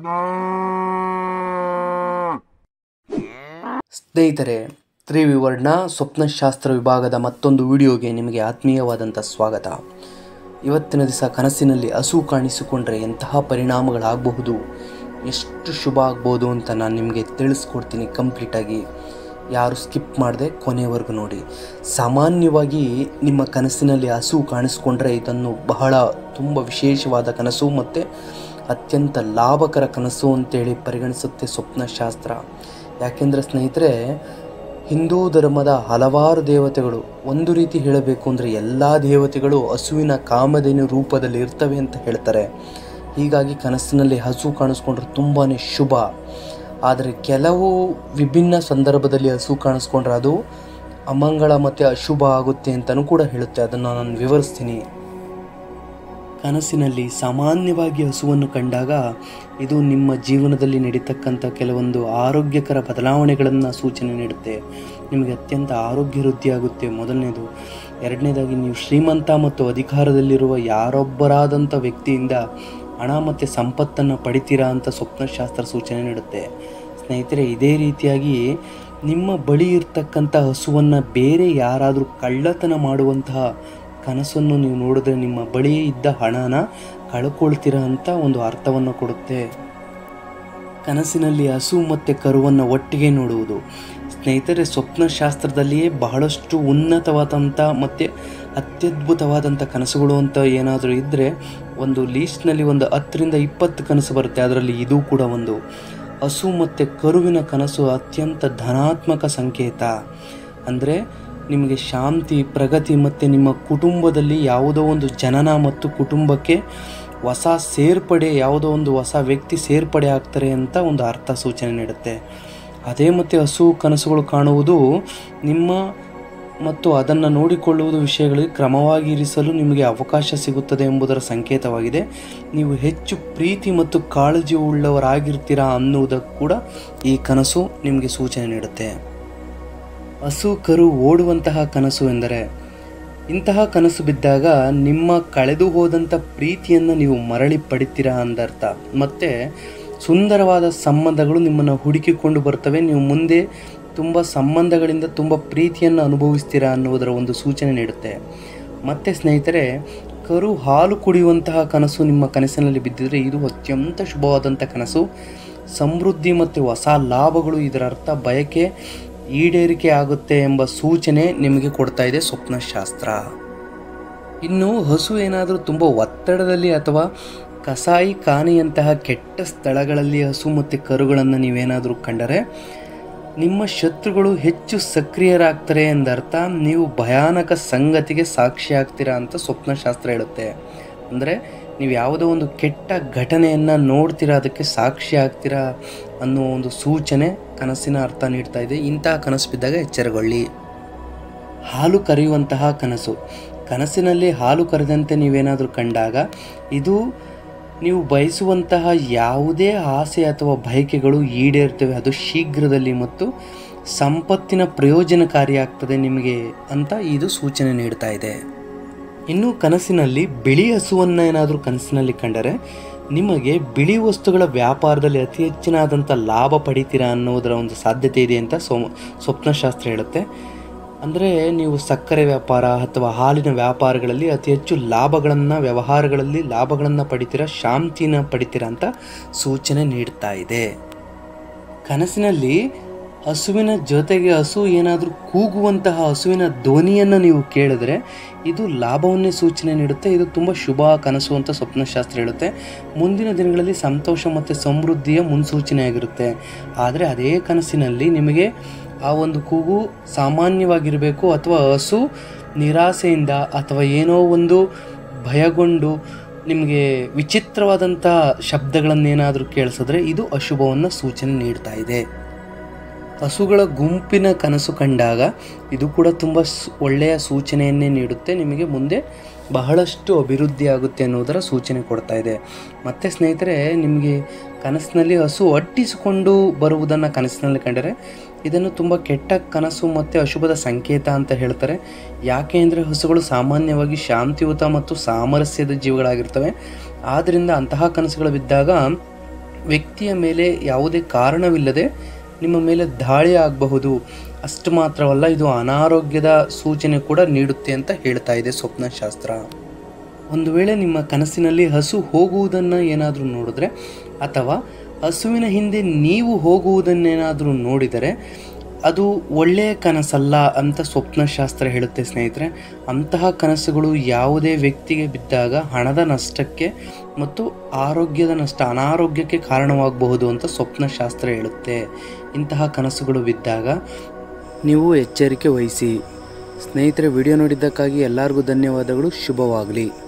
ಸ್ನೇಹಿತರೆ ತ್ರಿವಿವರ್ಣ ಸ್ವಪ್ನಶಾಸ್ತ್ರ ವಿಭಾಗದ ಮತ್ತೊಂದು ವಿಡಿಯೋಗೆ ನಿಮಗೆ ಆತ್ಮೀಯವಾದಂಥ ಸ್ವಾಗತ ಇವತ್ತಿನ ದಿವಸ ಕನಸಿನಲ್ಲಿ ಹಸು ಕಾಣಿಸಿಕೊಂಡ್ರೆ ಎಂತಹ ಪರಿಣಾಮಗಳಾಗಬಹುದು ಎಷ್ಟು ಶುಭ ಆಗ್ಬೋದು ಅಂತ ನಾನು ನಿಮಗೆ ತಿಳಿಸ್ಕೊಡ್ತೀನಿ ಕಂಪ್ಲೀಟಾಗಿ ಯಾರು ಸ್ಕಿಪ್ ಮಾಡದೆ ಕೊನೆವರೆಗೂ ನೋಡಿ ಸಾಮಾನ್ಯವಾಗಿ ನಿಮ್ಮ ಕನಸಿನಲ್ಲಿ ಹಸು ಕಾಣಿಸ್ಕೊಂಡ್ರೆ ಇದನ್ನು ಬಹಳ ತುಂಬ ವಿಶೇಷವಾದ ಕನಸು ಮತ್ತು ಅತ್ಯಂತ ಲಾಭಕರ ಕನಸು ಅಂತೇಳಿ ಪರಿಗಣಿಸುತ್ತೆ ಸ್ವಪ್ನಶಾಸ್ತ್ರ ಯಾಕೆಂದರೆ ಸ್ನೇಹಿತರೆ ಹಿಂದೂ ಧರ್ಮದ ಹಲವಾರು ದೇವತೆಗಳು ಒಂದು ರೀತಿ ಹೇಳಬೇಕು ಅಂದರೆ ಎಲ್ಲ ದೇವತೆಗಳು ಹಸುವಿನ ಕಾಮಧೇನು ರೂಪದಲ್ಲಿ ಇರ್ತವೆ ಅಂತ ಹೇಳ್ತಾರೆ ಹೀಗಾಗಿ ಕನಸಿನಲ್ಲಿ ಹಸು ಕಾಣಿಸ್ಕೊಂಡ್ರೆ ತುಂಬಾ ಶುಭ ಆದರೆ ಕೆಲವು ವಿಭಿನ್ನ ಸಂದರ್ಭದಲ್ಲಿ ಹಸು ಕಾಣಿಸ್ಕೊಂಡ್ರೆ ಅದು ಅಮಂಗಳ ಮತ್ತು ಅಶುಭ ಆಗುತ್ತೆ ಅಂತಲೂ ಕೂಡ ಹೇಳುತ್ತೆ ಅದನ್ನು ನಾನು ವಿವರಿಸ್ತೀನಿ ಕನಸಿನಲ್ಲಿ ಸಾಮಾನ್ಯವಾಗಿ ಹಸುವನ್ನು ಕಂಡಾಗ ಇದು ನಿಮ್ಮ ಜೀವನದಲ್ಲಿ ನಡೀತಕ್ಕಂಥ ಕೆಲವೊಂದು ಆರೋಗ್ಯಕರ ಬದಲಾವಣೆಗಳನ್ನು ಸೂಚನೆ ನೀಡುತ್ತೆ ನಿಮಗೆ ಅತ್ಯಂತ ಆರೋಗ್ಯ ವೃದ್ಧಿಯಾಗುತ್ತೆ ಮೊದಲನೇದು ಎರಡನೇದಾಗಿ ನೀವು ಶ್ರೀಮಂತ ಮತ್ತು ಅಧಿಕಾರದಲ್ಲಿರುವ ಯಾರೊಬ್ಬರಾದಂಥ ವ್ಯಕ್ತಿಯಿಂದ ಹಣ ಮತ್ತು ಸಂಪತ್ತನ್ನು ಪಡಿತೀರಾ ಅಂತ ಸ್ವಪ್ನಶಾಸ್ತ್ರ ಸೂಚನೆ ನೀಡುತ್ತೆ ಸ್ನೇಹಿತರೆ ಇದೇ ರೀತಿಯಾಗಿ ನಿಮ್ಮ ಬಳಿ ಇರ್ತಕ್ಕಂಥ ಹಸುವನ್ನು ಬೇರೆ ಯಾರಾದರೂ ಕಳ್ಳತನ ಮಾಡುವಂತಹ ಕನಸನ್ನು ನೀವು ನೋಡಿದ್ರೆ ನಿಮ್ಮ ಬಳಿ ಇದ್ದ ಹಣನ ಕಳ್ಕೊಳ್ತೀರಾ ಅಂತ ಒಂದು ಅರ್ಥವನ್ನು ಕೊಡುತ್ತೆ ಕನಸಿನಲ್ಲಿ ಹಸು ಮತ್ತು ಕರುವನ್ನು ಒಟ್ಟಿಗೆ ನೋಡುವುದು ಸ್ನೇಹಿತರೆ ಸ್ವಪ್ನಶಾಸ್ತ್ರದಲ್ಲಿಯೇ ಬಹಳಷ್ಟು ಉನ್ನತವಾದಂಥ ಮತ್ತು ಅತ್ಯದ್ಭುತವಾದಂಥ ಕನಸುಗಳು ಅಂತ ಏನಾದರೂ ಇದ್ದರೆ ಒಂದು ಲೀಸ್ಟ್ನಲ್ಲಿ ಒಂದು ಹತ್ತರಿಂದ ಇಪ್ಪತ್ತು ಕನಸು ಬರುತ್ತೆ ಅದರಲ್ಲಿ ಇದು ಕೂಡ ಒಂದು ಹಸು ಮತ್ತು ಕರುವಿನ ಕನಸು ಅತ್ಯಂತ ಧನಾತ್ಮಕ ಸಂಕೇತ ಅಂದರೆ ನಿಮಗೆ ಶಾಂತಿ ಪ್ರಗತಿ ಮತ್ತು ನಿಮ್ಮ ಕುಟುಂಬದಲ್ಲಿ ಯಾವುದೋ ಒಂದು ಜನನ ಮತ್ತು ಕುಟುಂಬಕ್ಕೆ ಹೊಸ ಸೇರ್ಪಡೆ ಯಾವುದೋ ಒಂದು ಹೊಸ ವ್ಯಕ್ತಿ ಸೇರ್ಪಡೆ ಆಗ್ತಾರೆ ಅಂತ ಒಂದು ಅರ್ಥ ಸೂಚನೆ ನೀಡುತ್ತೆ ಅದೇ ಮತ್ತು ಹಸು ಕನಸುಗಳು ಕಾಣುವುದು ನಿಮ್ಮ ಮತ್ತು ಅದನ್ನು ನೋಡಿಕೊಳ್ಳುವುದು ವಿಷಯಗಳಿಗೆ ಕ್ರಮವಾಗಿ ಇರಿಸಲು ನಿಮಗೆ ಅವಕಾಶ ಸಿಗುತ್ತದೆ ಎಂಬುದರ ಸಂಕೇತವಾಗಿದೆ ನೀವು ಹೆಚ್ಚು ಪ್ರೀತಿ ಮತ್ತು ಕಾಳಜಿ ಉಳ್ಳವರಾಗಿರ್ತೀರಾ ಅನ್ನುವುದಕ್ಕೆ ಕೂಡ ಈ ಕನಸು ನಿಮಗೆ ಸೂಚನೆ ನೀಡುತ್ತೆ ಹಸು ಕರು ಓಡುವಂತಹ ಕನಸು ಎಂದರೆ ಇಂತಹ ಕನಸು ಬಿದ್ದಾಗ ನಿಮ್ಮ ಕಳೆದು ಹೋದಂಥ ಪ್ರೀತಿಯನ್ನು ನೀವು ಮರಳಿ ಪಡಿತೀರಾ ಅಂದರ್ಥ ಮತ್ತು ಸುಂದರವಾದ ಸಂಬಂಧಗಳು ನಿಮ್ಮನ್ನು ಹುಡುಕಿಕೊಂಡು ಬರ್ತವೆ ನೀವು ಮುಂದೆ ತುಂಬ ಸಂಬಂಧಗಳಿಂದ ತುಂಬ ಪ್ರೀತಿಯನ್ನು ಅನುಭವಿಸ್ತೀರಾ ಅನ್ನುವುದರ ಒಂದು ಸೂಚನೆ ನೀಡುತ್ತೆ ಮತ್ತು ಸ್ನೇಹಿತರೆ ಕರು ಹಾಲು ಕುಡಿಯುವಂತಹ ಕನಸು ನಿಮ್ಮ ಕನಸಿನಲ್ಲಿ ಬಿದ್ದಿದ್ರೆ ಇದು ಅತ್ಯಂತ ಶುಭವಾದಂಥ ಕನಸು ಸಮೃದ್ಧಿ ಮತ್ತು ಹೊಸ ಲಾಭಗಳು ಇದರ ಅರ್ಥ ಬಯಕೆ ಈಡೇರಿಕೆ ಆಗುತ್ತೆ ಎಂಬ ಸೂಚನೆ ನಿಮಗೆ ಕೊಡ್ತಾ ಇದೆ ಸ್ವಪ್ನಶಾಸ್ತ್ರ ಇನ್ನು ಹಸು ಏನಾದರೂ ತುಂಬ ಒತ್ತಡದಲ್ಲಿ ಅಥವಾ ಕಸಾಯಿ ಖಾನೆಯಂತಹ ಕೆಟ್ಟ ಸ್ಥಳಗಳಲ್ಲಿ ಹಸು ಮತ್ತು ಕರುಗಳನ್ನು ನೀವೇನಾದರೂ ಕಂಡರೆ ನಿಮ್ಮ ಶತ್ರುಗಳು ಹೆಚ್ಚು ಸಕ್ರಿಯರಾಗ್ತಾರೆ ಎಂದರ್ಥ ನೀವು ಭಯಾನಕ ಸಂಗತಿಗೆ ಸಾಕ್ಷಿ ಆಗ್ತೀರಾ ಅಂತ ಸ್ವಪ್ನಶಾಸ್ತ್ರ ಹೇಳುತ್ತೆ ಅಂದರೆ ನೀವು ಯಾವುದೋ ಒಂದು ಕೆಟ್ಟ ಘಟನೆಯನ್ನು ನೋಡ್ತೀರಾ ಅದಕ್ಕೆ ಸಾಕ್ಷಿ ಆಗ್ತೀರಾ ಅನ್ನೋ ಒಂದು ಸೂಚನೆ ಕನಸಿನ ಅರ್ಥ ನೀಡ್ತಾ ಇದೆ ಇಂತಹ ಕನಸು ಬಿದ್ದಾಗ ಎಚ್ಚರಗೊಳ್ಳಿ ಹಾಲು ಕರೆಯುವಂತಹ ಕನಸು ಕನಸಿನಲ್ಲಿ ಹಾಲು ಕರೆದಂತೆ ನೀವೇನಾದರೂ ಕಂಡಾಗ ಇದು ನೀವು ಬಯಸುವಂತಹ ಯಾವುದೇ ಆಸೆ ಅಥವಾ ಬಯಕೆಗಳು ಈಡೇರ್ತವೆ ಅದು ಶೀಘ್ರದಲ್ಲಿ ಮತ್ತು ಸಂಪತ್ತಿನ ಪ್ರಯೋಜನಕಾರಿಯಾಗ್ತದೆ ನಿಮಗೆ ಅಂತ ಇದು ಸೂಚನೆ ನೀಡ್ತಾ ಇದೆ ಇನ್ನು ಕನಸಿನಲ್ಲಿ ಬಿಳಿ ಹಸುವನ್ನು ಏನಾದರೂ ಕನಸಿನಲ್ಲಿ ಕಂಡರೆ ನಿಮಗೆ ಬಿಳಿ ವಸ್ತುಗಳ ವ್ಯಾಪಾರದಲ್ಲಿ ಅತಿ ಹೆಚ್ಚಿನಾದಂಥ ಲಾಭ ಪಡಿತೀರಾ ಅನ್ನೋದರ ಒಂದು ಸಾಧ್ಯತೆ ಇದೆ ಅಂತ ಸೋ ಸ್ವಪ್ನಶಾಸ್ತ್ರ ಹೇಳುತ್ತೆ ಅಂದರೆ ನೀವು ಸಕ್ಕರೆ ವ್ಯಾಪಾರ ಅಥವಾ ಹಾಲಿನ ವ್ಯಾಪಾರಗಳಲ್ಲಿ ಅತಿ ಹೆಚ್ಚು ಲಾಭಗಳನ್ನು ವ್ಯವಹಾರಗಳಲ್ಲಿ ಲಾಭಗಳನ್ನು ಪಡಿತೀರಾ ಶಾಂತಿನ ಪಡಿತೀರಾ ಅಂತ ಸೂಚನೆ ನೀಡ್ತಾ ಇದೆ ಕನಸಿನಲ್ಲಿ ಹಸುವಿನ ಜೊತೆಗೆ ಹಸು ಏನಾದರೂ ಕೂಗುವಂತಹ ಹಸುವಿನ ಧ್ವನಿಯನ್ನು ನೀವು ಕೇಳಿದ್ರೆ ಇದು ಲಾಭವನ್ನೇ ಸೂಚನೆ ನೀಡುತ್ತೆ ಇದು ತುಂಬ ಶುಭ ಕನಸು ಅಂತ ಸ್ವಪ್ನಶಾಸ್ತ್ರ ಹೇಳುತ್ತೆ ಮುಂದಿನ ದಿನಗಳಲ್ಲಿ ಸಂತೋಷ ಮತ್ತು ಸಮೃದ್ಧಿಯ ಮುನ್ಸೂಚನೆಯಾಗಿರುತ್ತೆ ಆದರೆ ಅದೇ ಕನಸಿನಲ್ಲಿ ನಿಮಗೆ ಆ ಒಂದು ಕೂಗು ಸಾಮಾನ್ಯವಾಗಿರಬೇಕು ಅಥವಾ ಹಸು ನಿರಾಸೆಯಿಂದ ಅಥವಾ ಏನೋ ಒಂದು ಭಯಗೊಂಡು ನಿಮಗೆ ವಿಚಿತ್ರವಾದಂಥ ಶಬ್ದಗಳನ್ನೇನಾದರೂ ಕೇಳಿಸಿದ್ರೆ ಇದು ಅಶುಭವನ್ನು ಸೂಚನೆ ನೀಡ್ತಾ ಇದೆ ಹಸುಗಳ ಗುಂಪಿನ ಕನಸು ಕಂಡಾಗ ಇದು ಕೂಡ ತುಂಬ ಸ್- ಒಳ್ಳೆಯ ಸೂಚನೆಯನ್ನೇ ನೀಡುತ್ತೆ ನಿಮಗೆ ಮುಂದೆ ಬಹಳಷ್ಟು ಅಭಿವೃದ್ಧಿ ಆಗುತ್ತೆ ಅನ್ನೋದರ ಸೂಚನೆ ಕೊಡ್ತಾ ಇದೆ ಮತ್ತು ಸ್ನೇಹಿತರೆ ನಿಮಗೆ ಕನಸಿನಲ್ಲಿ ಹಸು ಅಟ್ಟಿಸಿಕೊಂಡು ಬರುವುದನ್ನು ಕನಸಿನಲ್ಲಿ ಕಂಡರೆ ಇದನ್ನು ತುಂಬ ಕೆಟ್ಟ ಕನಸು ಮತ್ತು ಅಶುಭದ ಸಂಕೇತ ಅಂತ ಹೇಳ್ತಾರೆ ಯಾಕೆ ಅಂದರೆ ಹಸುಗಳು ಸಾಮಾನ್ಯವಾಗಿ ಶಾಂತಿಯುತ ಮತ್ತು ಸಾಮರಸ್ಯದ ಜೀವಿಗಳಾಗಿರ್ತವೆ ಆದ್ದರಿಂದ ಅಂತಹ ಕನಸುಗಳು ಬಿದ್ದಾಗ ವ್ಯಕ್ತಿಯ ಮೇಲೆ ಯಾವುದೇ ಕಾರಣವಿಲ್ಲದೆ ನಿಮ್ಮ ಮೇಲೆ ದಾಳಿ ಆಗಬಹುದು ಅಷ್ಟು ಮಾತ್ರವಲ್ಲ ಇದು ಅನಾರೋಗ್ಯದ ಸೂಚನೆ ಕೂಡ ನೀಡುತ್ತೆ ಅಂತ ಹೇಳ್ತಾ ಇದೆ ಸ್ವಪ್ನಶಾಸ್ತ್ರ ಒಂದು ವೇಳೆ ನಿಮ್ಮ ಕನಸಿನಲ್ಲಿ ಹಸು ಹೋಗುವುದನ್ನು ಏನಾದರೂ ನೋಡಿದ್ರೆ ಅಥವಾ ಹಸುವಿನ ಹಿಂದೆ ನೀವು ಹೋಗುವುದನ್ನೇನಾದರೂ ನೋಡಿದರೆ ಅದು ಒಳ್ಳೆಯ ಕನಸಲ್ಲ ಅಂತ ಸ್ವಪ್ನಶಾಸ್ತ್ರ ಹೇಳುತ್ತೆ ಸ್ನೇಹಿತರೆ ಅಂತಹ ಕನಸುಗಳು ಯಾವುದೇ ವ್ಯಕ್ತಿಗೆ ಬಿದ್ದಾಗ ಹಣದ ನಷ್ಟಕ್ಕೆ ಮತ್ತು ಆರೋಗ್ಯದ ನಷ್ಟ ಅನಾರೋಗ್ಯಕ್ಕೆ ಕಾರಣವಾಗಬಹುದು ಅಂತ ಸ್ವಪ್ನಶಾಸ್ತ್ರ ಹೇಳುತ್ತೆ ಇಂತಹ ಕನಸುಗಳು ಬಿದ್ದಾಗ ನೀವು ಎಚ್ಚರಿಕೆ ವಹಿಸಿ ಸ್ನೇಹಿತರೆ ವಿಡಿಯೋ ನೋಡಿದ್ದಕ್ಕಾಗಿ ಎಲ್ಲರಿಗೂ ಧನ್ಯವಾದಗಳು ಶುಭವಾಗಲಿ